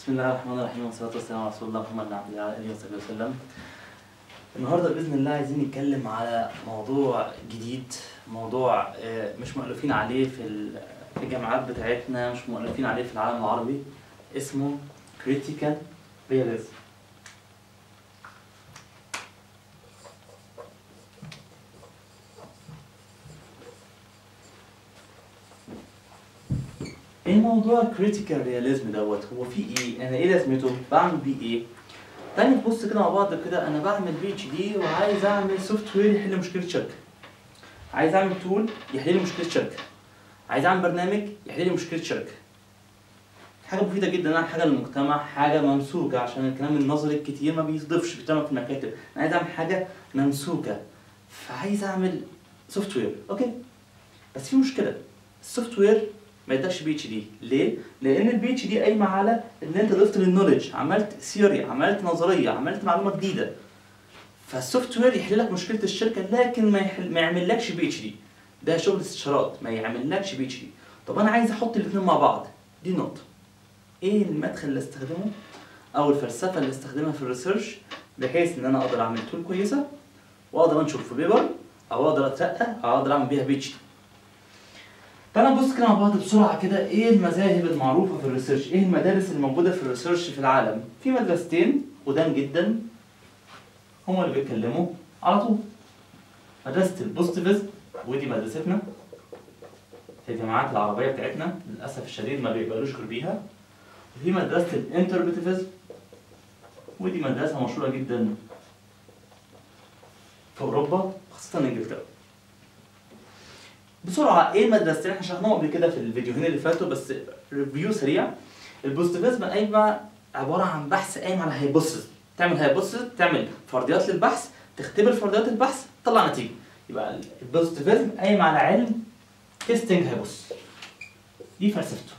بسم الله الرحمن الرحيم والصلاة والسلام على رسول الله محمد بن عبد الله وعلى آله وصحبه وسلم. النهارده بإذن الله عايزين نتكلم على موضوع جديد، موضوع آه، مش مؤلفين عليه في ال- في الجامعات بتاعتنا، مش مؤلفين عليه في العالم العربي، اسمه critical realism. ايه موضوع critical realism دوت هو فيه ايه انا ايه لازمته بعمل بيه ايه تعالى نبص كده مع بعض كده انا بعمل بي اتش دي وعايز اعمل سوفت وير يحل مشكله شركه عايز اعمل تول يحل لي مشكله شركه عايز اعمل برنامج يحل لي مشكله شركه حاجه مفيده جدا اعمل حاجه للمجتمع حاجه ممسوكه عشان الكلام النظري الكتير ما بيضيفش بيتعمل في المكاتب انا عايز اعمل حاجه ممسوكه فعايز اعمل سوفت وير اوكي بس في مشكله السوفت وير ما يدكش بي اتش دي ليه؟ لان البي اتش دي قايمه على ان انت ضفت للنولج عملت ثيوري عملت نظريه عملت معلومه جديده فالسوفت وير يحل لك مشكله الشركه لكن ما يحل ما يعملكش بي اتش دي ده شغل استشارات ما يعملكش بي اتش دي طب انا عايز احط الاثنين مع بعض دي نقطه ايه المدخل اللي استخدمه او الفلسفه اللي استخدمها في الريسيرش بحيث ان انا اقدر اعمل تول كويسه واقدر انشر في بيبر او اقدر اترقى او اقدر اعمل بيها بي اتش دي تعالى نبص كده مع بعض بسرعه كده ايه المذاهب المعروفه في الريسيرش ايه المدارس اللي موجوده في الريسيرش في العالم في مدرستين قدام جدا هما اللي بيتكلموا على طول مدرسه البوزيتيفيزم ودي مدرستنا في الجامعات العربيه بتاعتنا للاسف الشديد ما بيقبلوش غير بيها وفي مدرسه الانتربريتيفيزم ودي مدرسه مشهوره جدا في اوروبا خاصه انجلترا بسرعه ايه المدرستين احنا شرحناهم قبل كده في الفيديوهين اللي فاتوا بس ريفيو سريع البوزيتيفيزم قايمه عباره عن بحث قايم على هايبوثيسز تعمل هايبوثيسز تعمل فرضيات للبحث تختبر فرضيات البحث تطلع نتيجه يبقى البوزيتيفيزم قايم على علم تيستنج هايبوثيسز دي فلسفته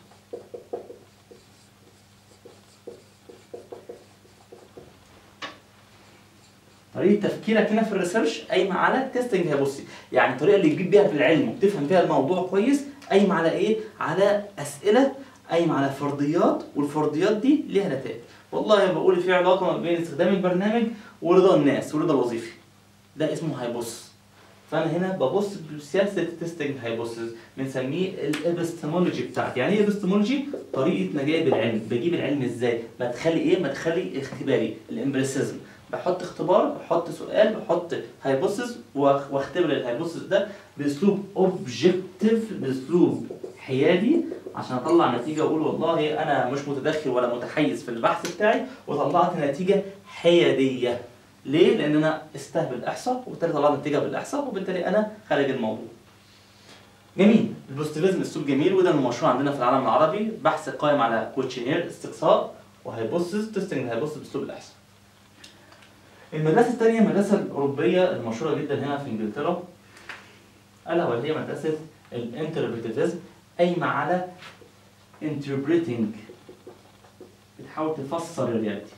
طريقه تفكيرك هنا في الريسيرش قايمه على تيستنج هايبوثيسز يعني الطريقه اللي تجيب بيها في العلم وتفهم بيها الموضوع كويس قايمه على ايه على اسئله قايمه على فرضيات والفرضيات دي ليها نتائج والله بقول في علاقه ما بين استخدام البرنامج ورضا الناس ورضا الوظيفي ده اسمه هايبوثيسز فانا هنا ببص بسياسه التستنج هايبوثيسز بنسميه الابستمولوجي بتاعتي يعني ايه ابستمولوجي طريقه مجايب العلم بجيب العلم ازاي مدخلي ايه مدخلي اختباري الامبريسيزم بحط اختبار بحط سؤال بحط هايبوثيسز واختبر الهايبوثيسز ده باسلوب اوبجكتيف باسلوب حيادي عشان اطلع نتيجه اقول والله انا مش متدخل ولا متحيز في البحث بتاعي وطلعت نتيجه حياديه ليه؟ لان انا استهبل احصاء وبالتالي طلعت نتيجه بالاحصاء وبالتالي انا خارج الموضوع. جميل البوزيتيفيزم اسلوب جميل وده المشروع عندنا في العالم العربي بحث قائم على كوتشينير استقصاء وهيبوثيسز تيستنج هيبوثيسز باسلوب الاحصاء. المدرسه الثانيه المدرسه الاوروبيه المشهوره جدا هنا في انجلترا الا وهي مدرسه الانتربريتيفيزم قايمه على interpreting بتحاول تفسر الرياليتي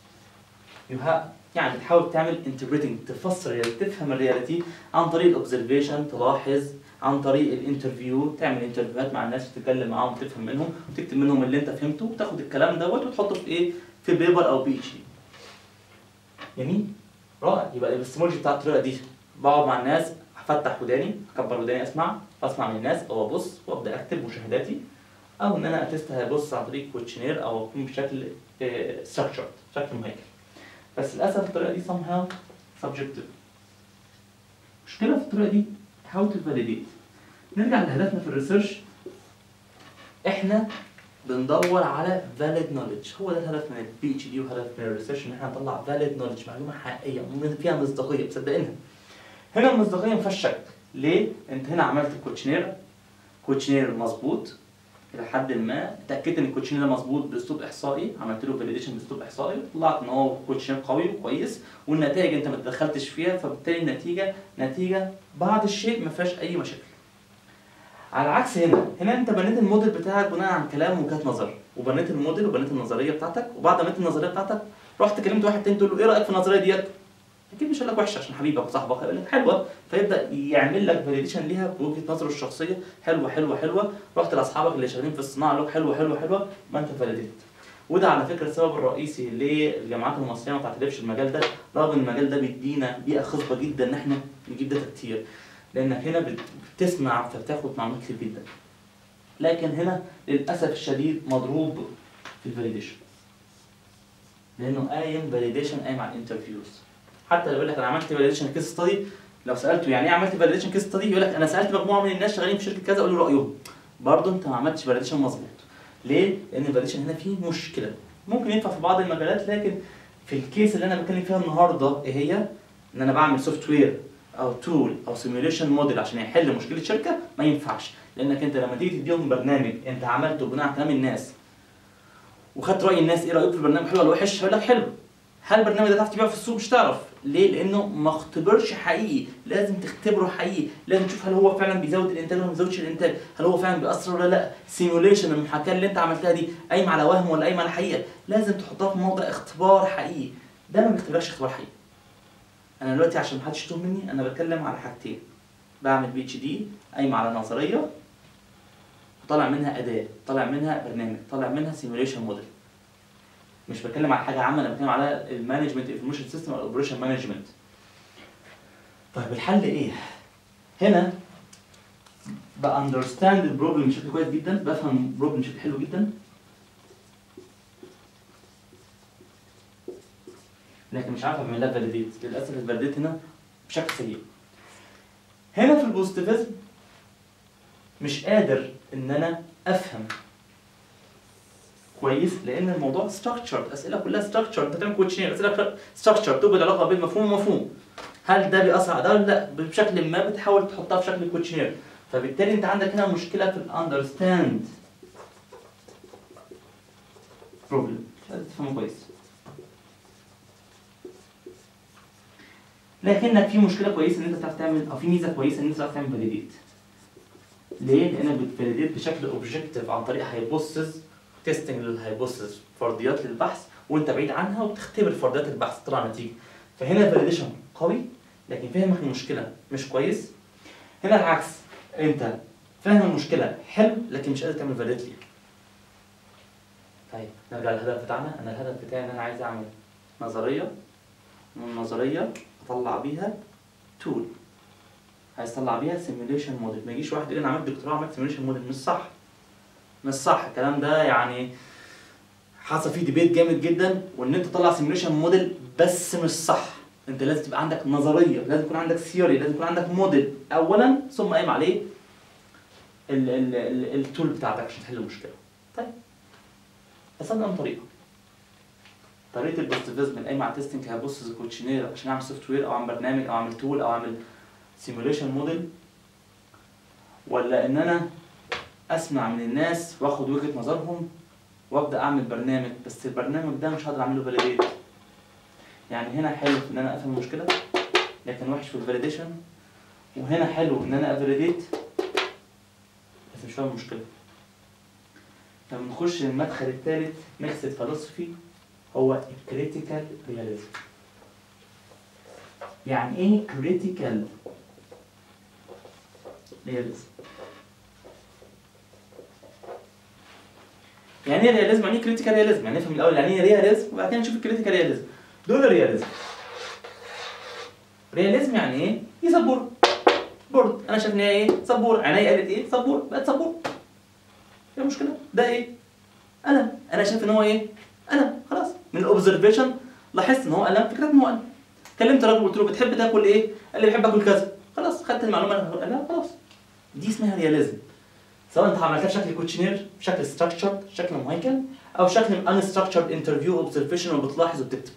يعني بتحاول تعمل interpreting تفسر الرياليتي تفهم الرياليتي عن طريق الاوبزرفيشن تلاحظ عن طريق الانترفيو تعمل انترفيوهات مع الناس وتتكلم معاهم وتفهم منهم وتكتب منهم اللي انت فهمته وتاخد الكلام دوت وتحطه في ايه في بيبر او بي اتش دي جميل رائع يبقى الابستمولوجي بتاع الطريقه دي بقعد مع الناس افتح وداني اكبر وداني اسمع اسمع من الناس او ابص وابدا اكتب مشاهداتي او ان انا اتست هبص عن طريق كوتشنير او اكون بشكل ستراكشرد شكل مهيكل بس للاسف الطريقه دي somehow subjective المشكله في الطريقه دي how to validate نرجع لهدفنا في الريسيرش احنا بندور على valid knowledge هو ده الهدف من البي اتش دي وهدف من الريسيرش ان احنا نطلع valid knowledge معلومه حقيقيه فيها مصداقيه مصدقينها هنا المصداقيه ما فيهاش شك ليه؟ انت هنا عملت كوتشنير كوتشنير مظبوط الى حد ما اتاكدت ان الكوتشنير ده مظبوط باسلوب احصائي عملت له فاليديشن باسلوب احصائي طلعت ان هو كوتشنير قوي وكويس والنتائج انت ما تدخلتش فيها فبالتالي النتيجه نتيجه بعض الشيء ما فيهاش اي مشاكل على عكس هنا هنا انت بنيت الموديل بتاعك بناء عن كلام وجهات نظر وبنيت الموديل وبنيت النظريه بتاعتك وبعد ما بنيت النظريه بتاعتك رحت كلمت واحد تاني تقول له ايه رايك في النظريه ديت اكيد مش هيقول لك وحشه عشان حبيبك وصاحبك هيقول لك حلوه فيبدا يعمل لك فاليديشن ليها بوجهه نظره الشخصيه حلوه حلوه حلوه رحت لاصحابك اللي شغالين في الصناعه قالوا لك حلوه حلوه حلوه ما انت فاليديت وده على فكره السبب الرئيسي ليه الجامعات المصريه ما بتعترفش المجال ده رغم ان المجال ده بيدينا بيئه خصبه جدا ان احنا نجيب داتا كتير لانك هنا بت- بتسمع فبتاخد معلومات كتير جدا لكن هنا للاسف الشديد مضروب في الفاليديشن لانه قايم فاليديشن قايم على الانترفيوز حتى لو يقول لك انا عملت فاليديشن كيس ستادي لو سالته يعني ايه عملت فاليديشن كيس ستادي يقول لك انا سالت مجموعه من الناس شغالين في شركه كذا قالوا لي رايهم برضه انت ما عملتش فاليديشن مظبوط ليه؟ لان الفاليديشن هنا فيه مشكله ممكن ينفع في بعض المجالات لكن في الكيس اللي انا بتكلم فيها النهارده ايه هي؟ ان انا بعمل سوفت وير او تول او سيميوليشن موديل عشان يحل مشكله شركه ما ينفعش لانك انت لما تيجي تديهم برنامج انت عملته بناء على كلام الناس وخدت راي الناس ايه رايك في البرنامج حلو ولا وحش هيقول لك حلو هل البرنامج ده تعرف تبيعه في السوق مش تعرف ليه لانه ما اختبرش حقيقي لازم تختبره حقيقي لازم تشوف هل هو فعلا بيزود الانتاج ولا ما بيزودش الانتاج هل هو فعلا بيأثر ولا لا سيموليشن المحاكاه اللي انت عملتها دي قايمه على وهم ولا قايمه على حقيقه لازم تحطها في موضع اختبار حقيقي ده ما بيختبرش اختبار حقيقي انا دلوقتي عشان محدش يتوه مني انا بتكلم على حاجتين بعمل بي اتش دي قايمه على نظريه وطالع منها اداه طالع منها برنامج طالع منها سيموليشن موديل مش بتكلم على حاجه عامه انا بتكلم على المانجمنت انفورميشن سيستم او الاوبريشن مانجمنت طيب الحل ايه هنا باندرستاند البروبلم بشكل كويس جدا بفهم البروبلم بشكل حلو جدا لكن مش عارف اعمل لها فاليديت للاسف الفاليديت هنا بشكل سيء هنا في البوزيتيفيزم مش قادر ان انا افهم كويس لان الموضوع ستراكشرد اسئله كلها ستراكشرد انت بتعمل كوتشنير اسئله ستراكشرد توجد علاقه بين مفهوم ومفهوم هل ده بيأثر على ده ولا لا بشكل ما بتحاول تحطها في شكل كوتشنير فبالتالي انت عندك هنا مشكله في الاندرستاند بروبلم لازم تفهمه كويس لكنك في مشكله كويسه ان انت تعرف تعمل او في ميزه كويسه ان انت تعرف تعمل فاليديت ليه؟ لانك بتفاليديت بشكل اوبجكتيف عن طريق هايبوثيسز تيستنج للهايبوثيسز فرضيات للبحث وانت بعيد عنها وبتختبر فرضيات البحث تطلع نتيجه فهنا الفاليديشن قوي لكن فهمك المشكله مش كويس هنا العكس انت فاهم المشكله حلو لكن مش قادر تعمل فاليديت ليها طيب نرجع للهدف بتاعنا انا الهدف بتاعي ان انا عايز اعمل نظريه من النظريه اطلع بيها تول عايز اطلع بيها سيميوليشن موديل ما يجيش واحد يقول انا عملت دكتوراه عملت سيميوليشن موديل مش صح مش صح الكلام ده يعني حصل فيه ديبيت جامد جدا وان انت تطلع سيميوليشن موديل بس مش صح انت لازم تبقى عندك نظريه لازم يكون عندك ثيوري لازم يكون عندك موديل اولا ثم قايم عليه ال- ال- ال- التول بتاعتك عشان تحل المشكله طيب بس انا طريقه طريقه البوزيتيفيزم القايمه على التستنج هبص كوتشنير عشان اعمل سوفت وير او اعمل برنامج او اعمل تول او اعمل سيموليشن موديل ولا ان انا اسمع من الناس واخد وجهه نظرهم وابدا اعمل برنامج بس البرنامج ده مش هقدر اعمله فاليديت يعني هنا حلو في ان انا افهم المشكله لكن وحش في الفاليديشن وهنا حلو ان انا افاليديت بس مش فاهم المشكله لما نخش المدخل الثالث ميكسد فلسفي هو الكريتيكال رياليزم يعني ايه كريتيكال رياليزم يعني ايه رياليزم يعني ايه كريتيكال رياليزم يعني نفهم الاول يعني ايه رياليزم وبعد كده نشوف الكريتيكال رياليزم دول الرياليزم رياليزم يعني ايه دي سبوره بورد انا شايف ان هي ايه سبوره عينيا قالت ايه سبوره بقت سبوره ايه المشكله ده ايه قلم انا شايف ان هو ايه قلم خلاص من الاوبزرفيشن لاحظت ان هو قلم فكرت ان هو قلم كلمت راجل قلت له بتحب تاكل ايه قال لي بحب اكل كذا خلاص خدت المعلومه اللي قالها خلاص دي اسمها رياليزم سواء انت عملتها بشكل كوتشنير بشكل ستراكشرد شكل مهيكل او شكل ان ستراكشرد انترفيو اوبزرفيشن وبتلاحظ وبتكتب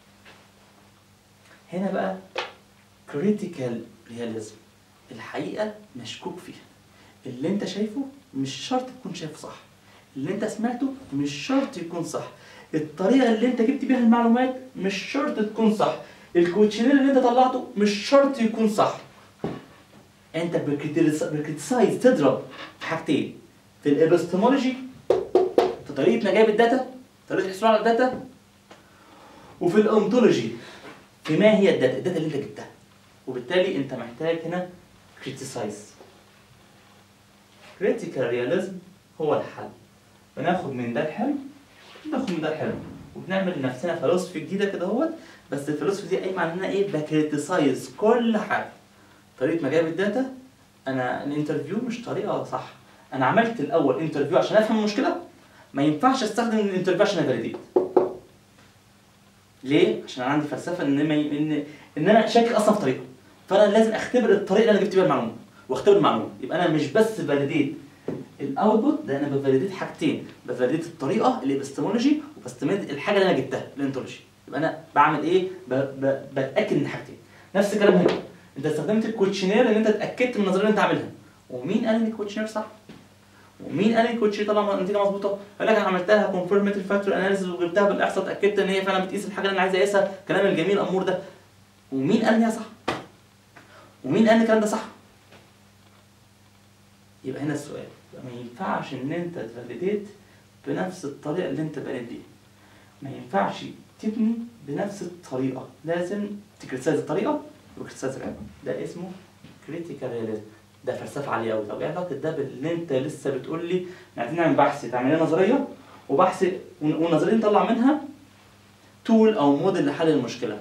هنا بقى كريتيكال رياليزم الحقيقه مشكوك فيها اللي انت شايفه مش شرط تكون شايفه صح اللي انت سمعته مش شرط يكون صح الطريقه اللي انت جبت بيها المعلومات مش شرط تكون صح الكوتشنير اللي انت طلعته مش شرط يكون صح انت بكريتيسايز تضرب في حاجتين في الابستمولوجي في طريقه نجايب الداتا طريقه الحصول على الداتا وفي الانتولوجي في ما هي الداتا الداتا اللي انت جبتها وبالتالي انت محتاج هنا كريتيسايز كريتيكال رياليزم هو الحل بناخد من ده الحلو ناخد من ده حلو وبنعمل لنفسنا فلسفه جديده كده اهوت بس الفلسفه دي قايمه على ان انا ايه بكريتيسايز كل حاجه طريقه ما جايب الداتا انا الانترفيو مش طريقه صح انا عملت الاول انترفيو عشان افهم المشكله ما ينفعش استخدم الانترفيو عشان افاليديت ليه؟ عشان انا عندي فلسفه ان ما ي... ان ان انا شاكك اصلا في طريقه فانا لازم اختبر الطريقه اللي انا جبت بيها المعلومه واختبر المعلومه يبقى انا مش بس فاليديت الاوتبوت ده انا بفاليديت حاجتين بفاليديت الطريقه الابستمولوجي وبستمد الحاجه اللي انا جبتها الانتولوجي يبقى انا بعمل ايه؟ ب... ب... بتاكد من حاجتين نفس الكلام هنا انت استخدمت الكوتشنير ان انت اتاكدت من النظريه اللي انت عاملها ومين قال ان الكوتشنير صح؟ ومين قال ان الكوتشنير طلع النتيجه مظبوطه؟ قال لك انا عملتها كونفيرماتيف فاكتور اناليسيس وجبتها بالاحصاء اتاكدت ان هي فعلا بتقيس الحاجه اللي انا عايز اقيسها الكلام الجميل الامور ده ومين قال ان هي صح؟ ومين قال ان الكلام ده صح؟ يبقى هنا السؤال يبقى ما ينفعش ان انت تفاليديت بنفس الطريقه اللي انت بنيت بيها ما ينفعش تبني بنفس الطريقه لازم تكريتسايز الطريقه وكريتسايز العلم ده اسمه كريتيكال رياليزم ده فلسفه عاليه قوي طب ايه علاقه ده باللي انت لسه بتقول لي عايزين نعمل بحث تعمل لنا نظريه وبحث والنظريه نطلع منها تول او موديل لحل المشكله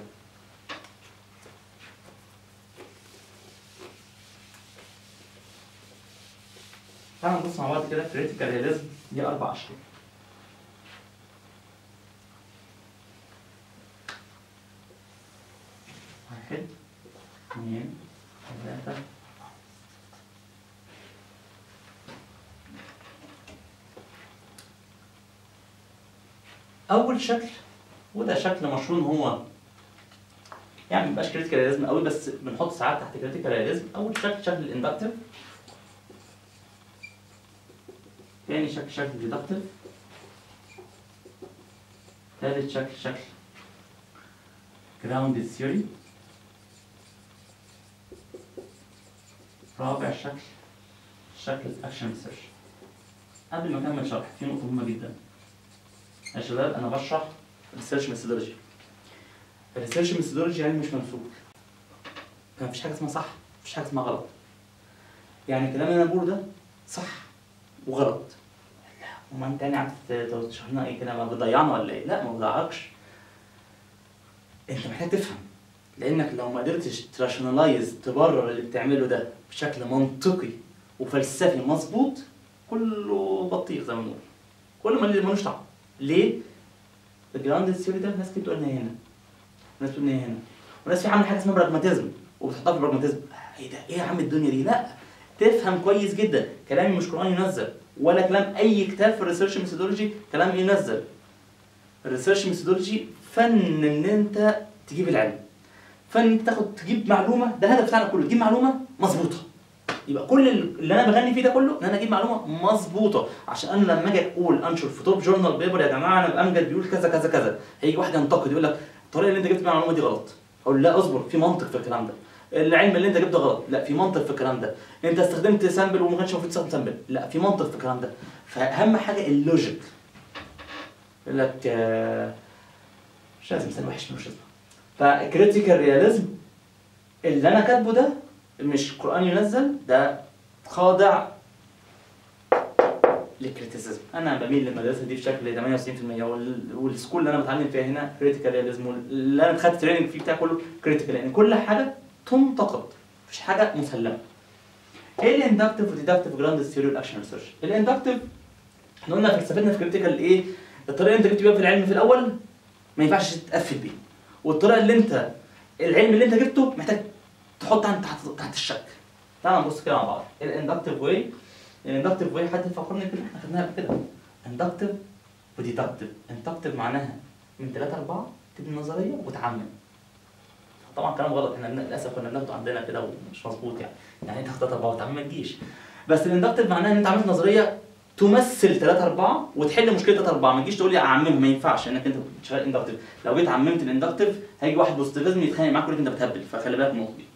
تعالوا نبص مع بعض كده كريتيكال رياليزم دي اربع اشكال واحد اثنين ثلاثة أول شكل وده شكل مشهور إن هو يعني مبقاش كريتيكال رياليزم قوي بس بنحط ساعات تحت كريتيكال رياليزم أول شكل شكل الاندكتيف تاني شكل شكل ديدكتيف تالت شكل شكل grounded theory رابع شكل شكل الاكشن ريسيرش قبل ما اكمل شرح في نقطه مهمه جدا يا شباب انا بشرح ريسيرش ميثودولوجي الريسيرش ميثودولوجي علم مش ممسوك ما فيش حاجه اسمها صح مفيش حاجه اسمها غلط يعني الكلام اللي انا بقوله ده صح وغلط لا وما انت يعني قاعد تشرح لنا ايه كده ما بتضيعنا ولا ايه لا ما بضيعكش انت محتاج تفهم لانك لو ما قدرتش تراشنالايز تبرر اللي بتعمله ده بشكل منطقي وفلسفي مظبوط كله بطيخ زي ما بنقول كل ما اللي ملوش طعم ليه؟ الجراوند ثيوري ده ناس كتير بتقول ان هي هنا ناس بتقول ان هي هنا وناس في عامله حاجه اسمها براجماتيزم وبتحطها في البراجماتيزم ايه ده؟ ايه يا عم الدنيا دي؟ لا تفهم كويس جدا كلامي مش قران ينزل ولا كلام اي كتاب في الريسيرش ميثودولوجي كلام ينزل الريسيرش ميثودولوجي فن ان انت تجيب العلم فن انت تاخد تجيب معلومه ده الهدف بتاعنا كله تجيب معلومه مظبوطه يبقى كل اللي انا بغني فيه ده كله ان انا اجيب معلومه مظبوطه عشان انا لما اجي اقول انشر في توب جورنال بيبر يا جماعه انا امجد بيقول كذا كذا كذا هيجي واحد ينتقد يقول لك الطريقه اللي انت جبت بيها المعلومه دي غلط اقول لا اصبر في منطق في الكلام ده العلم اللي انت جبته غلط لا في منطق في الكلام ده انت استخدمت سامبل وما كانش المفروض تستخدم سامبل لا في منطق في الكلام ده فاهم حاجه اللوجيك يقول لك آه، مش لازم مثال وحش مش لازم فكريتيكال رياليزم اللي انا كاتبه ده مش قران ينزل ده خاضع للكريتيسيزم انا بميل للمدرسه دي بشكل 98% وال- والسكول اللي انا بتعلم فيها هنا كريتيكال رياليزم اللي انا خدت تريننج فيه بتاع كله كريتيكال يعني كل حاجه تنتقد مفيش حاجه مسلمه ايه الاندكتيف والديدكتيف جراند ثيوري والاكشن ريسيرش الاندكتيف احنا قلنا فلسفتنا في كريتيكال ايه الطريقه اللي انت جبت بيها في العلم في الاول ما ينفعش تتقفل بيه والطريقه اللي انت العلم اللي انت جبته محتاج تحط عند تحت تحت الشك تعال نبص كده مع بعض الاندكتيف واي الاندكتيف واي حد فكرني كده احنا خدناها قبل كده اندكتيف وديدكتيف اندكتيف معناها من 3 4 تبني نظريه وتعمم طبعا كلام غلط احنا للاسف كنا بناخده عندنا كده ومش مظبوط يعني يعني انت تاخد 3 4 وتعمم ما تجيش بس الاندكتيف معناها ان انت عملت نظريه تمثل 3 4 وتحل مشكله 3 4 ما تجيش تقول لي اعممها ما ينفعش انك انت شغال اندكتيف لو جيت عممت الاندكتيف هيجي واحد بوزيتيفيزم يتخانق معاك يقول لك انت بتهبل فخلي بالك من النقطه دي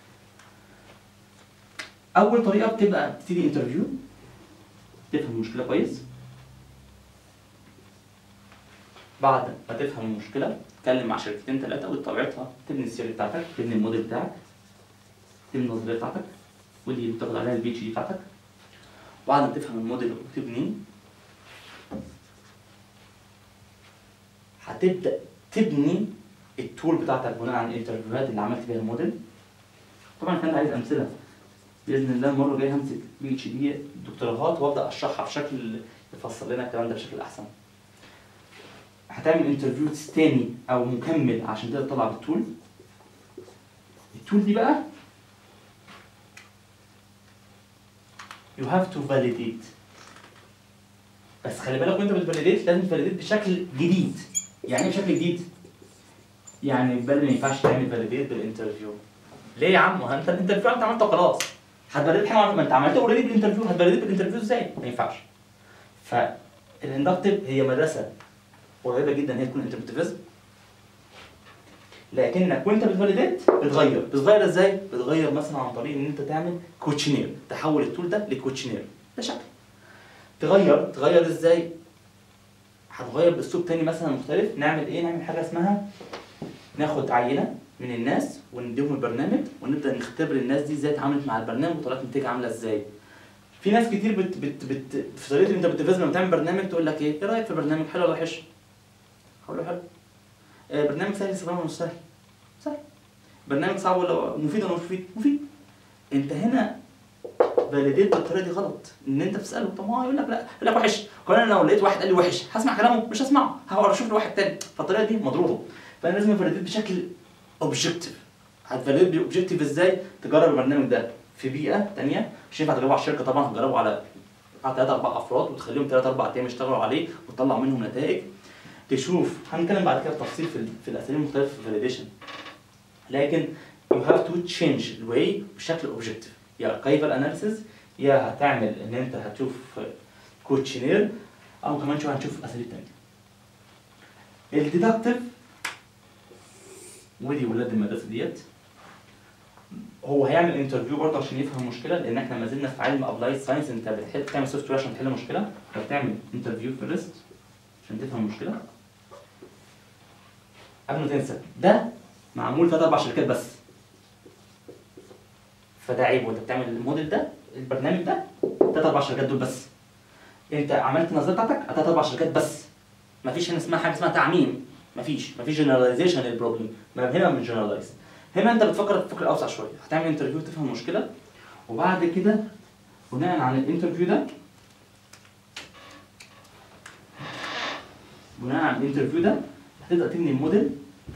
اول طريقه بتبقى بتبتدي انترفيو تفهم المشكله كويس بعد ما تفهم المشكله تتكلم مع شركتين ثلاثه وطبيعتها تبني السيري بتاعتك تبني الموديل بتاعك تبني النظريه بتاعتك ودي اللي بتاخد عليها البي اتش دي بتاعتك بعد ما تفهم الموديل وتبنيه هتبدا تبني التول بتاعتك بناء على الانترفيوهات اللي عملت بيها الموديل طبعا كان عايز امثله باذن الله المره الجايه همسك بي اتش دي دكتوراهات وابدا اشرحها بشكل يفسر لنا الكلام ده بشكل احسن هتعمل انترفيو تاني او مكمل عشان تقدر تطلع بالتول التول دي بقى you have to validate بس خلي بالك وانت بتفاليديت لازم تفاليديت بشكل جديد يعني ايه بشكل جديد؟ يعني بدل ما ينفعش تعمل فاليديت بالانترفيو ليه يا عم؟ ما انت الانترفيو انت عملته خلاص هتفاليديت حاجه ما انت عملته اوريدي بالانترفيو هتفاليديت بالانترفيو ازاي؟ ما ينفعش فالاندكتيف هي مدرسه قريبه جدا هي تكون انتربريتيفيزم لكنك وانت بتفاليديت بتغير بتغير ازاي؟ بتغير مثلا عن طريق ان انت تعمل كوتشنير تحول التول ده لكوتشنير ده شكل تغير تغير ازاي؟ هتغير باسلوب تاني مثلا مختلف نعمل ايه؟ نعمل حاجه اسمها ناخد عينه من الناس ونديهم البرنامج ونبدا نختبر الناس دي ازاي اتعاملت مع البرنامج وطلعت النتيجه عامله ازاي. في ناس كتير بت بت بت في طريقه انت بتفاز لما تعمل برنامج تقول لك ايه؟ ايه رايك في البرنامج حلو ولا وحش؟ هقول له حلو. آه برنامج سهل استخدامه ولا مش سهل؟ سهل. برنامج صعب ولا مفيد ولا مش مفيد؟ مفيد. انت هنا فاليديت بالطريقه دي غلط ان انت تساله طب ما هو يقول لك لا يقول لك وحش كمان انا لو لقيت واحد قال لي وحش هسمع كلامه مش هسمعه هقعد اشوف له واحد تاني فالطريقه دي مضروبه فانا لازم افاليديت بشكل اوبجكتيف هتفاليديت باوبجكتيف ازاي تجرب البرنامج ده في بيئه ثانيه مش ينفع تجربه على الشركه طبعا هتجربه على على ثلاث اربع افراد وتخليهم ثلاث اربع ايام يشتغلوا عليه وتطلع منهم نتائج تشوف هنتكلم بعد كده بتفصيل في, في الاساليب المختلفه في الفاليديشن لكن you have to change the way بشكل اوبجكتيف يا اركايفال اناليسيز يا هتعمل ان انت هتشوف كوتشنير او كمان شويه هنشوف اساليب تانية الديدكتيف ودي ولاد المدرسه ديت هو هيعمل انترفيو برضه عشان يفهم المشكله لان احنا ما زلنا في علم ابلايد ساينس انت بتحل تعمل سوفت وير عشان تحل مشكله فبتعمل انترفيو في الريست عشان تفهم المشكله قبل ما تنسى ده معمول ثلاث اربع شركات بس فده عيب وانت بتعمل الموديل ده البرنامج ده ثلاث اربع شركات دول بس انت عملت النظريه بتاعتك ثلاث اربع شركات بس مفيش هنا اسمها حاجه اسمها تعميم مفيش مفيش جنراليزيشن للبروبلم ما هنا مش جنرالايز هنا انت بتفكر بفكر اوسع شويه هتعمل انترفيو تفهم المشكله وبعد كده بناء على الانترفيو ده بناء على الانترفيو ده هتبدا تبني الموديل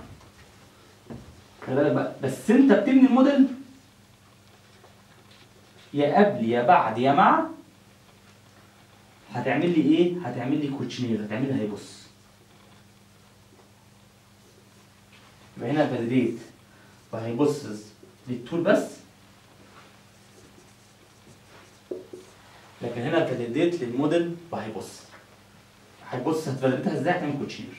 خلي بالك بقى بس انت بتبني الموديل يا قبل يا بعد يا مع هتعمل لي ايه؟ هتعمل لي كوتشنير هتعمل لي هيبص يبقى هنا فاليديت وهيبص للتول بس لكن هنا فاليديت للموديل وهيبص هيبص هتفاليديتها ازاي هتعمل كوتشنير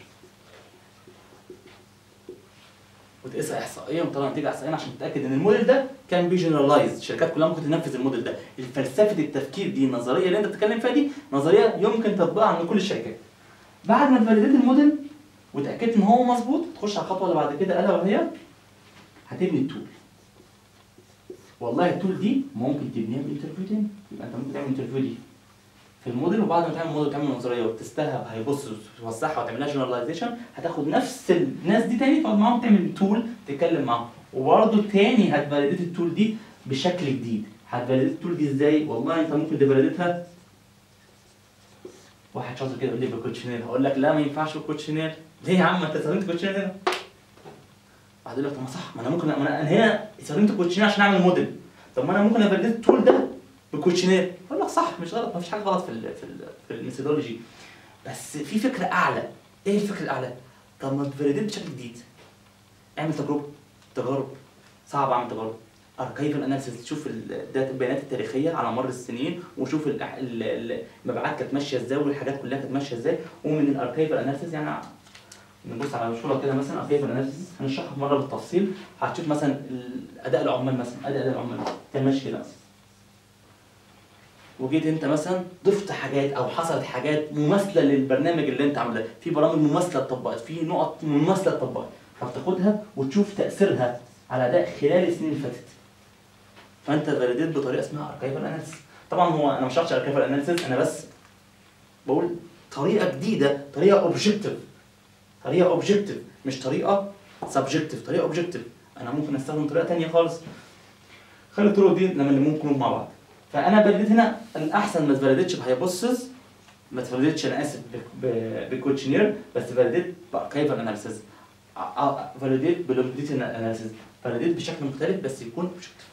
وتقيسها احصائيا وتطلع نتيجه احصائيا عشان تتاكد ان الموديل ده كان بي جنرالايز الشركات كلها ممكن تنفذ الموديل ده فلسفه التفكير دي النظريه اللي انت بتتكلم فيها دي نظريه يمكن تطبيقها عند كل الشركات بعد ما فاليديت الموديل وتاكدت ان هو مظبوط تخش على الخطوه اللي بعد كده الا وهي هتبني التول والله التول دي ممكن تبنيها بانترفيو تاني يبقى انت ممكن تعمل انترفيو دي في الموديل وبعد ما تعمل موديل تعمل نظريه وتستها هيبص توزعها وتعمل لها جنراليزيشن هتاخد نفس الناس دي تاني تقعد معاهم تعمل تول تتكلم معاهم وبرده تاني هتفاليديت التول دي بشكل جديد هتفاليديت التول دي ازاي؟ والله انت ممكن تفاليديتها واحد شاطر كده يقول لي بالكوتشنير هقول لك لا ما ينفعش بالكوتشنير ليه يا عم انت استخدمت كوتشنير هنا؟ واحد يقول لك طب ما صح ما انا ممكن ما انا هنا استخدمت الكوتشنير عشان اعمل موديل طب ما انا ممكن افاليديت التول ده بالكوتشنير اقول لك صح مش غلط ما فيش حاجه غلط في ال في ال في الميثودولوجي بس في فكره اعلى ايه الفكره الاعلى؟ طب ما تفاليديت بشكل جديد اعمل تجربه تجارب صعب اعمل تجارب اركايفال اناليسيس تشوف الداتا البيانات التاريخيه على مر السنين وشوف ال- ال- المبيعات كانت ماشيه ازاي والحاجات كلها كانت ماشيه ازاي ومن الاركايفال اناليسيس يعني نبص على صوره كده مثلا اركايفال اناليسيس هنشرحها مره بالتفصيل هتشوف مثلا ال- اداء العمال مثلا اداء اداء العمال كان ماشي كده مثلا وجيت انت مثلا ضفت حاجات او حصلت حاجات مماثله للبرنامج اللي انت عامله في برامج مماثله اتطبقت في نقط مماثله اتطبقت فبتاخدها وتشوف تاثيرها على اداء خلال السنين اللي فاتت فانت فاليديت بطريقه اسمها اركايفال اناليسيس طبعا هو انا مش شرحش اركايفال اناليسيس انا بس بقول طريقه جديده طريقه اوبجكتيف طريقه اوبجكتيف مش طريقه سبجكتيف طريقه اوبجكتيف انا ممكن استخدم طريقه تانية خالص خلي الطرق دي لما اللي ممكن مع بعض فانا فاليديت هنا الاحسن ما تفاليديتش بهايبوثيسز ما تفاليديتش انا اسف بكوتشنير بس فاليديت كيف اناليسيز فاليديت بالوبديت اناليسيز فاليديت بشكل مختلف بس يكون اوبجكتيف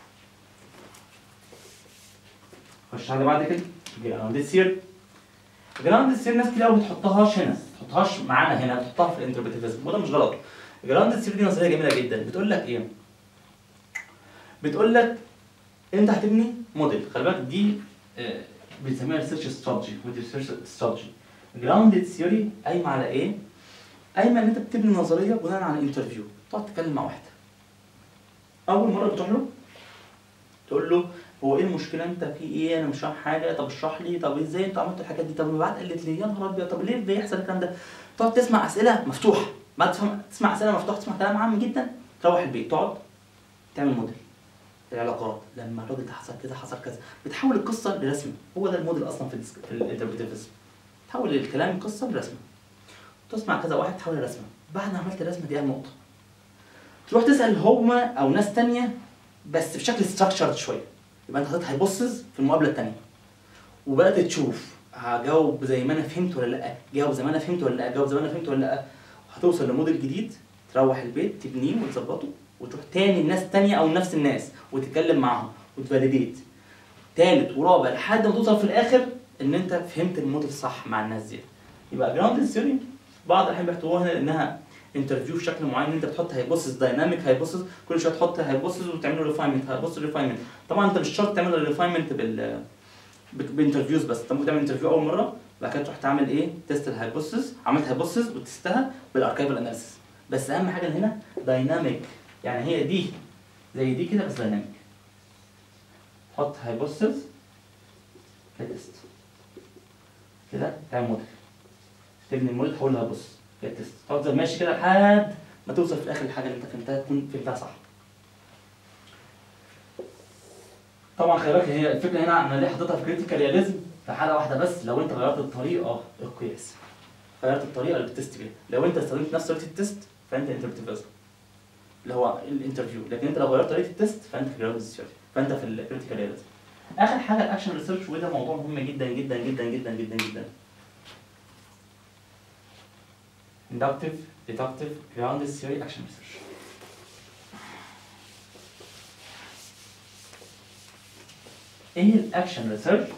خش على بعد كده جراوند سير جراوند سير ناس كتير قوي بتحطهاش هنا ما تحطهاش معانا هنا بتحطها في الانتربريتيفيزم وده مش غلط جراوند سير دي نظريه جميله جدا بتقول لك ايه بتقول لك انت هتبني موديل خلي بالك دي آه، بنسميها ريسيرش استراتيجي ودي ريسيرش استراتيجي جراوند ثيوري قايمه على ايه؟ قايمه ان انت بتبني نظريه بناء على انترفيو تقعد تتكلم مع واحد اول مره بتروح له تقول له هو ايه المشكله انت في ايه انا مش فاهم حاجه طب اشرح لي طب ازاي انت عملت الحاجات دي طب ما بعد قالت لي يا نهار ابيض طب ليه بيحصل الكلام ده تقعد تسمع اسئله مفتوحه بعد تفهم تسمع اسئله مفتوحه تسمع كلام عام جدا تروح البيت تقعد تعمل موديل العلاقات لما الراجل ده حصل كذا حصل كذا بتحول القصه لرسمه هو ده الموديل اصلا في الديسك- في الانتربريتيفيزم تحول الكلام قصه لرسمه تسمع كذا واحد تحول رسمه بعد ما عملت الرسمه دي النقطه تروح تسال هما او ناس تانية بس بشكل ستراكشرد شويه يبقى انت حطيت هايبوثيسز في المقابله التانية وبدات تشوف هجاوب زي ما انا فهمت ولا لا جاوب زي ما انا فهمت ولا لا جاوب زي ما انا فهمت ولا لا هتوصل لموديل جديد تروح البيت تبنيه وتظبطه وتروح تاني لناس تانية او نفس الناس وتتكلم معاهم وتفاليديت تالت ورابع لحد ما توصل في الاخر ان انت فهمت الموديل صح مع الناس دي يبقى جراوند ثيوري بعض الاحيان بيحتووها هنا انها انترفيو بشكل معين ان انت بتحط هايبوثيس دايناميك هايبوثيس كل شويه تحط هايبوثيس وتعمل له ريفاينمنت هايبوثيس ريفاينمنت طبعا انت مش شرط تعمل الريفاينمنت بال بانترفيوز بس انت ممكن تعمل انترفيو اول مره بعد كده تروح تعمل ايه تيست الهايبوثيس عملت هايبوثيس وتستها بالاركايفال اناليسيس بس اهم حاجه هنا دايناميك يعني هي دي زي دي كده بس دايناميك حط هايبوثيس تيست كده تعمل موديل تبني الموديل تحولها بص تيست تفضل ماشي كده لحد ما توصل في الاخر الحاجه اللي انت فهمتها تكون فهمتها صح طبعا خلي بالك هي الفكره هنا انا ليه حاططها في كريتيكال رياليزم في حاله واحده بس لو انت غيرت الطريقه القياس غيرت الطريقه اللي بتست بيها لو انت استخدمت نفس طريقه التست فانت انتربريتيفيزم اللي هو الانترفيو لكن انت لو غيرت طريقه التست فانت في جراوند ثيوري فانت في الكريتيكال رياليزم اخر حاجه الاكشن ريسيرش وده موضوع مهم جدا جدا جدا جدا جدا جدا inductive deductive grounded theory action research ايه الاكشن ريسيرش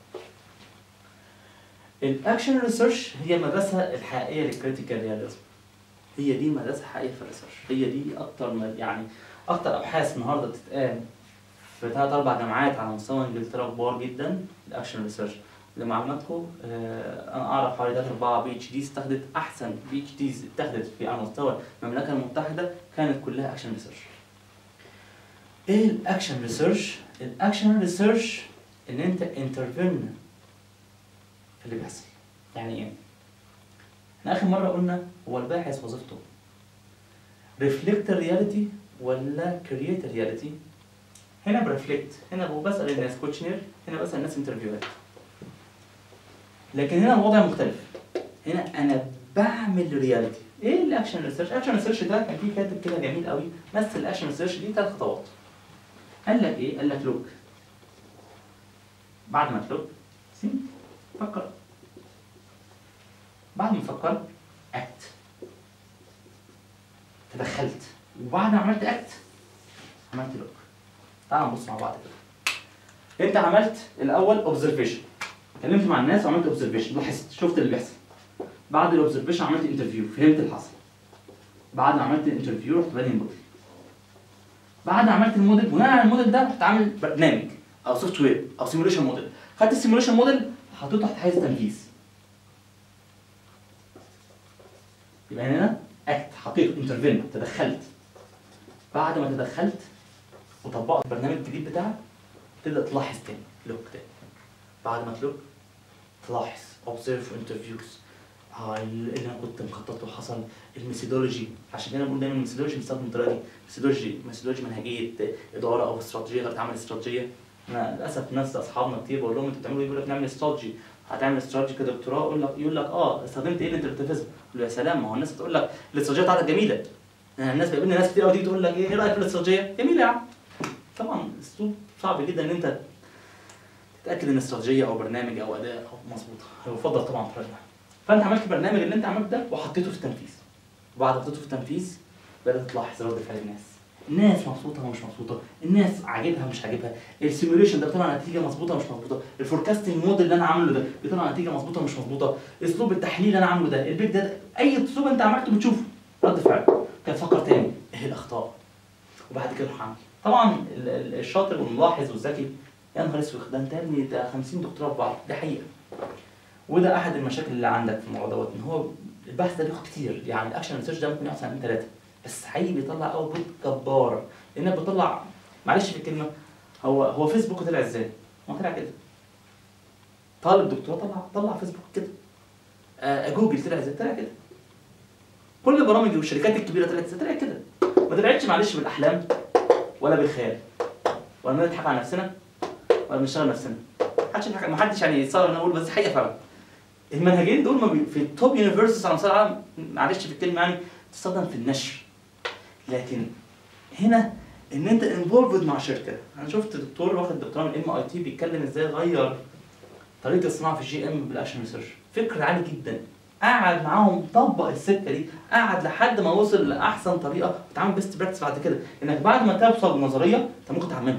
الاكشن ريسيرش هي المدرسه الحقيقيه للكريتيكال رياليزم هي دي المدرسه الحقيقيه في الريسيرش هي دي اكتر ما- يعني اكتر ابحاث النهارده بتتقال في ثلاث اربع جامعات على مستوى انجلترا كبار جدا الاكشن ريسيرش لمعلوماتكم آه، انا اعرف حوالي ثلاث اربعه بي اتش دي استخدت احسن بي اتش ديز اتخذت في على مستوى المملكه المتحده كانت كلها اكشن ريسيرش ايه الاكشن ريسيرش الاكشن ريسيرش ان انت انترفين في اللي بيحصل يعني ايه احنا اخر مره قلنا هو الباحث وظيفته ريفلكت الرياليتي ولا كرييت الرياليتي هنا برفلكت هنا بسال الناس كوتشنير هنا بسال الناس انترفيوهات لكن هنا الوضع مختلف هنا انا بعمل رياليتي ايه الاكشن ريسيرش الاكشن ريسيرش ده كان في كاتب كده جميل قوي مثل الاكشن ريسيرش دي ثلاث خطوات قال لك ايه قال لك لوك بعد ما تلوك سي فكر بعد ما فكرت اكت تدخلت وبعد ما عملت اكت عملت لوك تعال نبص مع بعض كده انت عملت الاول اوبزرفيشن اتكلمت مع الناس وعملت اوبزرفيشن لاحظت شفت اللي بيحصل بعد الاوبزرفيشن عملت انترفيو فهمت اللي حصل بعد ما عملت الانترفيو رحت باني الموديل بعد ما عملت الموديل بناء على الموديل ده رحت عامل برنامج او سوفت وير او سيموليشن موديل خدت السيموليشن موديل حطيته تحت حيز التنفيذ يبقى هنا اكت حطيت انترفين تدخلت بعد ما تدخلت وطبقت البرنامج الجديد بتاعك تبدا تلاحظ تاني لوك تاني بعد ما تلوك تلاحظ observe interviews اه اللي انا كنت مخطط له حصل الميثودولوجي عشان كده بنقول دايما الميثودولوجي بنستخدم الطريقه دي ميثودولوجي ميثودولوجي منهجيه اداره او استراتيجيه تقدر تعمل استراتيجيه انا للاسف ناس اصحابنا كتير بقول لهم انتوا بتعملوا ايه بيقول لك نعمل استراتيجي هتعمل استراتيجي كدكتوراه يقول لك يقول لك اه استخدمت ايه الانتربريتيفيزم له يا سلام ما هو الناس بتقول لك الاستراتيجيه بتاعتك جميله يعني الناس بيقابلني ناس كتير قوي تيجي تقول لك ايه إيه رايك في الاستراتيجيه؟ جميله يا عم طبعا اسلوب صعب جدا ان انت تتاكد ان استراتيجيه او برنامج او اداء او مظبوطه يفضل طبعا الطريقه دي. فانت عملت البرنامج اللي انت عملته ده وحطيته في التنفيذ وبعد ما حطيته في التنفيذ بدات تلاحظ رد فعل الناس الناس مبسوطه ومش مبسوطه الناس عاجبها مش عاجبها السيميوليشن ده بيطلع نتيجه مظبوطه مش مظبوطه الفوركاستنج موديل اللي انا عامله ده بيطلع نتيجه مظبوطه مش مظبوطه اسلوب التحليل اللي انا عامله ده البيج ده اي اسلوب انت عملته بتشوفه رد فعل كان فكر تاني ايه الاخطاء وبعد كده روح عامل طبعا ال- ال- الشاطر والملاحظ والذكي يا نهار اسود ده انت يا ابني ده 50 دكتوراه في بعض دي حقيقه وده احد المشاكل اللي عندك في الموضوع دوت ان هو البحث ده بياخد كتير يعني الاكشن ريسيرش ده ممكن يقعد سنتين ثلاثه بس حقيقي بيطلع اوتبوت جبار لانك بتطلع معلش في الكلمه هو هو فيسبوك طلع ازاي؟ ما طلع كده طالب دكتوراه طلع طلع فيسبوك كده آه جوجل طلع ازاي؟ طلع كده كل البرامج والشركات الكبيره طلعت ازاي؟ طلعت كده ما طلعتش معلش بالاحلام ولا بالخيال ولا بنضحك على نفسنا ولا بنشتغل نفسنا محدش يضحك ما حدش يعني يتصور ان انا اقول بس حقيقه فعلا المنهجين دول ما بي... في التوب يونيفرسيتيز على مستوى العالم معلش في الكلمه يعني تستخدم في النشر لكن هنا ان انت انفولفد مع شركه انا شفت دكتور واخد دكتوراه من ام اي تي بيتكلم ازاي غير طريقه الصناعه في الجي ام بالاكشن ريسيرش فكر عالي جدا قعد معاهم طبق السكه دي قعد لحد ما وصل لاحسن طريقه وتعمل بيست براكتس بعد كده انك بعد ما توصل لنظريه انت ممكن تعممها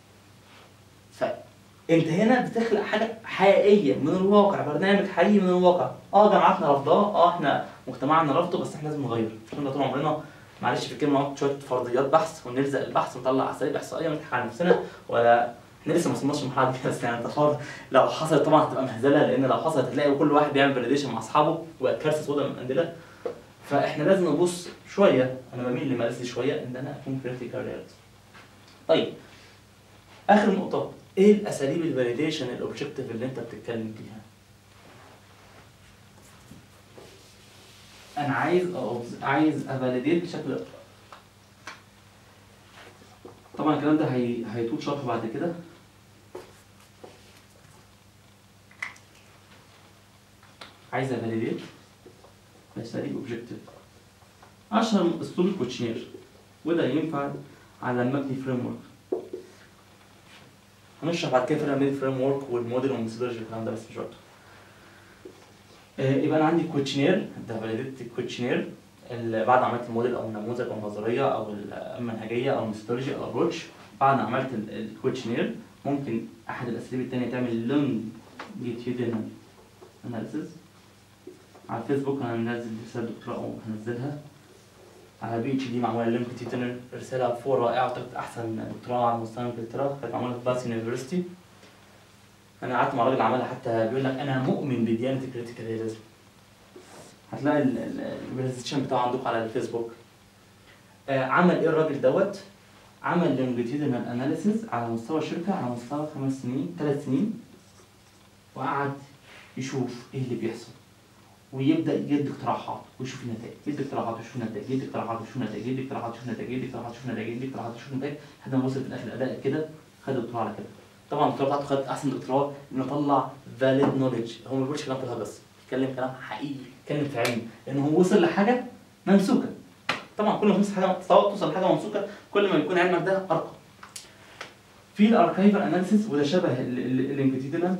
فانت هنا بتخلق حاجه حقيقيه من الواقع برنامج حقيقي من الواقع اه جامعاتنا رافضاه اه احنا مجتمعنا رافضه بس احنا لازم نغير احنا طول عمرنا معلش في الكلمه نقعد شويه فرضيات بحث ونلزق البحث ونطلع اساليب احصائيه ونضحك على نفسنا ولا احنا لسه ما وصلناش للمرحله دي بس يعني تفاضل لو حصلت طبعا هتبقى مهزله لان لو حصلت هتلاقي كل واحد بيعمل فاليديشن مع اصحابه وبقت كارثه سوداء من الاندله فاحنا لازم نبص شويه انا بميل لمارسي شويه ان انا اكون كريتيكال رياليتي طيب اخر نقطه ايه الاساليب الفاليديشن الاوبجكتيف اللي انت بتتكلم فيها انا عايز أوبز- عايز افاليديت بشكل طبعا الكلام ده هي... هيطول شرحه بعد كده عايز افاليديت باساليب اوبجكتيف اشهر اسلوب الكوتشنير وده ينفع على المبني فريم ورك هنشرح بعد كده فرق بين الفريم ورك والموديل والميثودولوجي والكلام ده بس مش وقته آه، يبقى انا عندي كوتشنير ده فاليديت الكوتشنير اللي بعد ما عملت الموديل او النموذج او النظريه او المنهجيه او الميثودولوجي او الابروتش بعد ما عملت ال- الكوتشنير ممكن احد الاساليب الثانيه تعمل لونجيتيودينال اناليسيس على الفيسبوك انا منزل رساله دكتوراه او هنزلها على بي اتش دي معموله لونجيتيودينال رساله فور رائعه اعتقد احسن دكتوراه على مستوى انجلترا كانت معموله في باس يونيفرستي انا قعدت مع راجل عملها حتى بيقول لك انا مؤمن بديانه الكريتيكال رياليزم هتلاقي البرزنتيشن بتاعه عندكم على الفيسبوك آه عمل ايه الراجل دوت عمل لونجيتيودينال اناليسيز على مستوى الشركه على مستوى خمس سنين ثلاث سنين وقعد يشوف ايه اللي بيحصل ويبدا يدي اقتراحات ويشوف النتائج يدي اقتراحات ويشوف النتائج يدي اقتراحات ويشوف النتائج يدي اقتراحات ويشوف النتائج يدي اقتراحات ويشوف النتائج يدي اقتراحات ويشوف النتائج لحد ما وصل في الاخر الاداء كده خد دكتوراه على كده طبعا الدكتوراه بتاعته خد احسن دكتوراه انه طلع فاليد نوليدج هو ما بيقولش كلام طلع بس بيتكلم كلام حقيقي بيتكلم في علم لانه هو وصل لحاجه ممسوكه طبعا كل ما توصل حاجه توصل لحاجه ممسوكه كل ما يكون علمك ده ارقى في الاركايفال اناليسيس وده شبه اللينكدين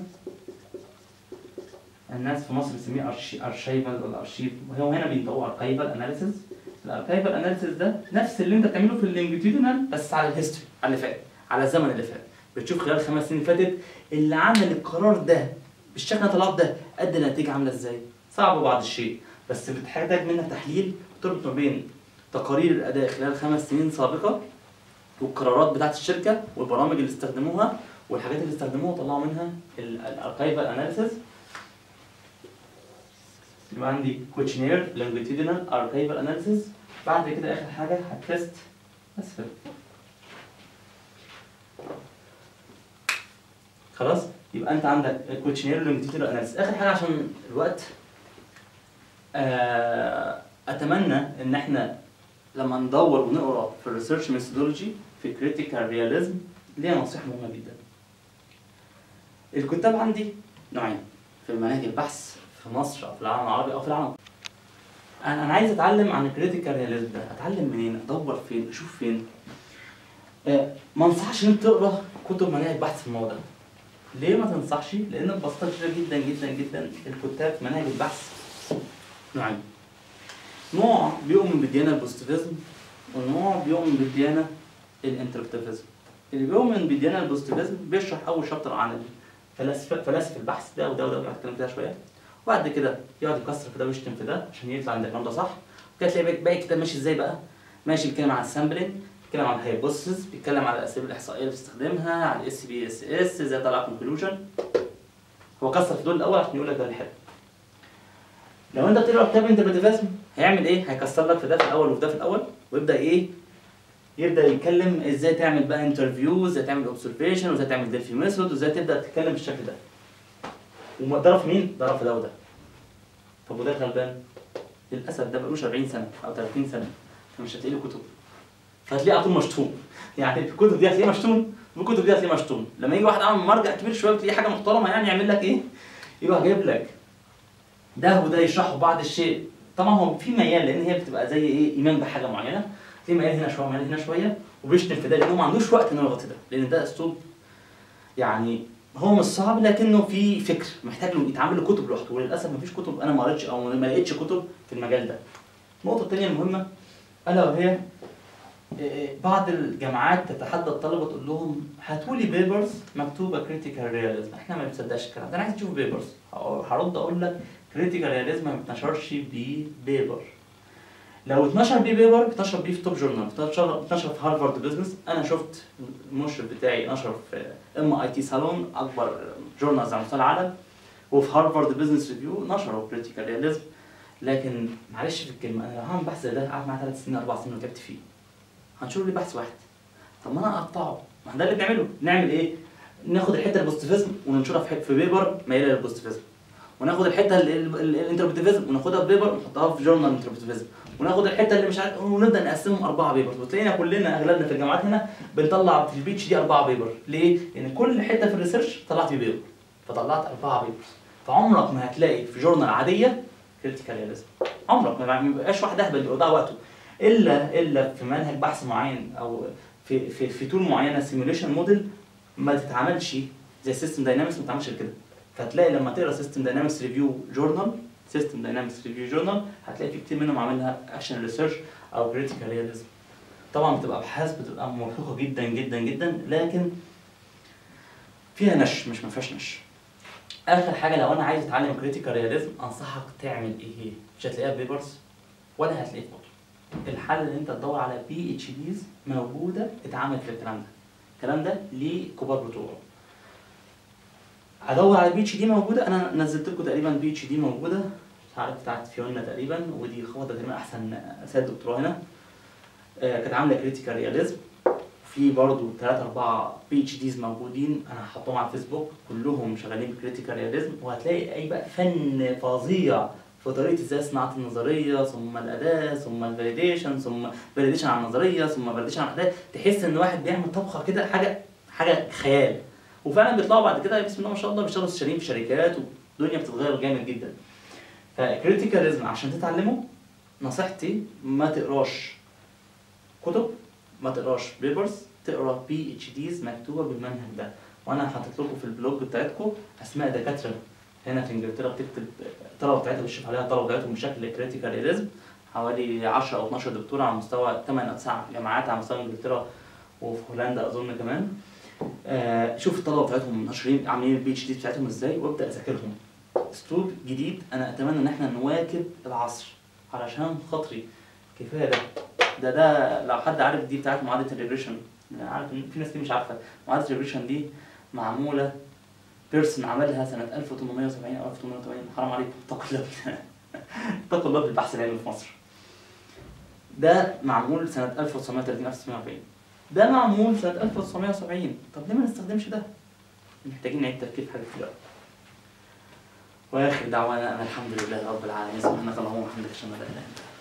الناس في مصر بيسميه أرشي- ارشيفال ولا ارشيف هو هنا بينطقوه اركايفال اناليسيس الاركايفال اناليسيس ده نفس اللي انت بتعمله في اللينكدين بس على الهيستوري على اللي فات على الزمن اللي فات بتشوف خلال الخمس سنين اللي فاتت اللي عمل القرار ده بالشكل اللي طلعت ده ادى النتيجه عامله ازاي صعب بعض الشيء بس بتحتاج منك تحليل تربط ما بين تقارير الاداء خلال خمس سنين سابقه والقرارات بتاعت الشركه والبرامج اللي استخدموها والحاجات اللي استخدموها طلعوا منها الاركايفال اناليسيس يبقى عندي كوتشنير لونجيتيودينال اركايفال اناليسيس بعد كده اخر حاجه هتست بس كده خلاص يبقى انت عندك كوتشنير لونجيتيودينال اناليسيس اخر حاجه عشان الوقت آه، اتمنى ان احنا لما ندور ونقرا في الريسيرش ميثودولوجي في كريتيكال رياليزم ليها نصيحه مهمه جدا الكتاب عندي نوعين في مناهج البحث في مصر او في العالم العربي او في العالم انا انا عايز اتعلم عن الكريتيكال رياليزم ده اتعلم منين ادور فين اشوف فين آه، ما انصحش ان انت تقرا كتب مناهج بحث في الموضوع ده ليه ما تنصحش لان ببساطه شديده جدا جدا جدا الكتاب في مناهج البحث نوعين نوع بيؤمن بالديانه البوزيتيفيزم ونوع بيؤمن بالديانه الانتربتيفيزم اللي بيؤمن بالديانه البوزيتيفيزم بيشرح اول شابتر عن الفلاسفه فلاسفه البحث ده وده وده وهتكلم فيها شويه وبعد كده يقعد يكسر في ده ويشتم في ده عشان يطلع ان الكلام ده صح كده تلاقي باقي- باقي الكتاب ماشي ازاي بقى ماشي بيتكلم عن السامبلنج بيتكلم عن الهايبوثيسز بيتكلم على الاساليب الاحصائيه اللي بتستخدمها على الاس بي اس اس ازاي طلع كونكلوجن هو كسر في دول الاول عشان يقول لك ده الحلو لو انت بتقرا كتاب انتربريتيفيزم هيعمل ايه؟ هيكسر لك في ده في الاول وفي ده في الاول ويبدا ايه؟ يبدا يتكلم ازاي تعمل بقى انترفيو ازاي تعمل اوبزرفيشن وازاي تعمل ديلفي ميثود وازاي تبدا تتكلم بالشكل ده وضرب في مين؟ ضرب في ده وده طب وده غلبان للاسف ده بقالوش 40 سنه او 30 سنه فمش هتلاقي له كتب فهتلاقيه على طول مشتوم يعني الكتب دي هتلاقيه مشتوم والكتب دي هتلاقيه مشتوم لما يجي واحد عامل مرجع كبير شويه وتلاقيه حاجه محترمه يعني يعمل لك ايه؟ يروح جايب لك ده وده يشرحوا بعض الشيء طبعا هو في ميال لان هي بتبقى زي ايه ايمان بحاجه معينه في ميال هنا شويه ميال هنا شويه وبيشتم في ده لانه ما عندوش وقت انه يغطي ده لان ده اسلوب يعني هو مش صعب لكنه في فكر محتاج له يتعمل له كتب لوحده وللاسف مفيش كتب انا ما قريتش او ما لقيتش كتب في المجال ده. النقطه الثانيه المهمه الا وهي إيه، بعض الجامعات تتحدى الطلبه تقول لهم هاتوا لي بيبرز مكتوبه كريتيكال رياليزم احنا ما بنصدقش الكلام ده انا عايز اشوف بيبرز هرد اقول لك كريتيكال رياليزم ما بتنشرش ببيبر لو اتنشر بيه بيبر اتنشر بيه في توب جورنال اتنشر اتنشر في هارفارد بزنس انا شفت المشرف بتاعي نشر في ام اي تي سالون اكبر جورنالز على مستوى العالم وفي هارفارد بزنس ريفيو نشروا كريتيكال رياليزم لكن معلش في الكلمه انا لو هعمل بحث زي ده قعد معايا ثلاث سنين اربع سنين وتعبت فيه هنشر لي بحث واحد طب ما انا اقطعه ما ده اللي بنعمله نعمل ايه؟ ناخد الحته البوزيتيفيزم وننشرها في حته في بيبر مايله للبوزيتيفيزم وناخد الحته الانتربريتيفيزم وناخدها في بيبر ونحطها في جورنال انتربريتيفيزم وناخد الحته اللي مش عارف ونبدا نقسمهم اربعه بيبر وتلاقينا كلنا اغلبنا في الجامعات هنا بنطلع في البيتش دي اربعه بيبر ليه؟ لان كل حته في الريسيرش طلعت فيه بيبر فطلعت اربعه بيبرز فعمرك ما هتلاقي في جورنال عاديه كريتيكال رياليزم عمرك ما بيبقاش واحد اهبل يضيع وقته الا الا في منهج بحث معين او في في في تول معينه سيموليشن موديل ما تتعملش زي سيستم داينامكس ما تتعملش كده فتلاقي لما تقرا سيستم داينامكس ريفيو جورنال سيستم داينامكس ريفيو جورنال هتلاقي في كتير منهم عاملها اكشن ريسيرش او كريتيكال رياليزم طبعا بتبقى ابحاث بتبقى موثوقه جدا جدا جدا لكن فيها نش مش ما فيهاش نش اخر حاجه لو انا عايز اتعلم كريتيكال رياليزم انصحك تعمل ايه مش هتلاقيها في بيبرز ولا هتلاقيها في كتب الحل ان انت تدور على بي اتش ديز موجوده اتعمل في الكلام ده الكلام ده لكبار بتوعه ادور على بي اتش دي موجوده انا نزلت لكم تقريبا بي اتش دي موجوده مش عارف بتاعت فيونا تقريبا ودي واخده تقريبا احسن سيد دكتوراه هنا آه، كانت عامله كريتيكال رياليزم في برضه ثلاثة أربعة بي اتش ديز موجودين أنا هحطهم على الفيسبوك كلهم شغالين بكريتيكال رياليزم وهتلاقي أي بقى فن فظيع في طريقة ازاي صناعة النظرية ثم الأداة ثم الفاليديشن ثم فاليديشن على النظرية ثم فاليديشن على الأداة تحس إن واحد بيعمل طبخة كده حاجة حاجة خيال وفعلا بيطلعوا بعد كده بسم الله ما شاء الله بيشتغلوا استشاريين في شركات والدنيا بتتغير جامد جدا فكريتيكاليزم عشان تتعلمه نصيحتي ما تقراش كتب ما تقراش بيبرز تقرا بي اتش ديز مكتوبه بالمنهج ده وانا حاطط لكم في البلوج بتاعتكم اسماء دكاتره هنا في انجلترا بتكتب الطلبه بتاعتها بتشوف عليها الطلبه بتاعتهم بشكل كريتيكال رياليزم حوالي 10 او 12 دكتور على مستوى 8 او 9 جامعات على مستوى انجلترا وفي هولندا اظن كمان آه شوف الطلبه بتاعتهم ناشرين عاملين البي اتش دي بتاعتهم ازاي وابدا اذاكرهم اسلوب جديد انا اتمنى ان احنا نواكب العصر علشان خاطري كفايه ده ده ده لو حد عارف دي بتاعت معادله الريجريشن انا عارف ان في ناس كتير مش عارفه معادله الريجريشن دي معموله بيرسون عملها سنه 1870 او 1880 حرام عليكم اتقوا الله اتقوا الله بالبحث العلمي في مصر ده معمول سنه 1930 1940 ده معمول سنه 1970 طب ليه ما نستخدمش ده؟ محتاجين نعيد تفكير في حاجات كتير قوي واخر دعوانا ان الحمد لله رب العالمين سبحانك اللهم وبحمدك اشهد ان لا اله الا انت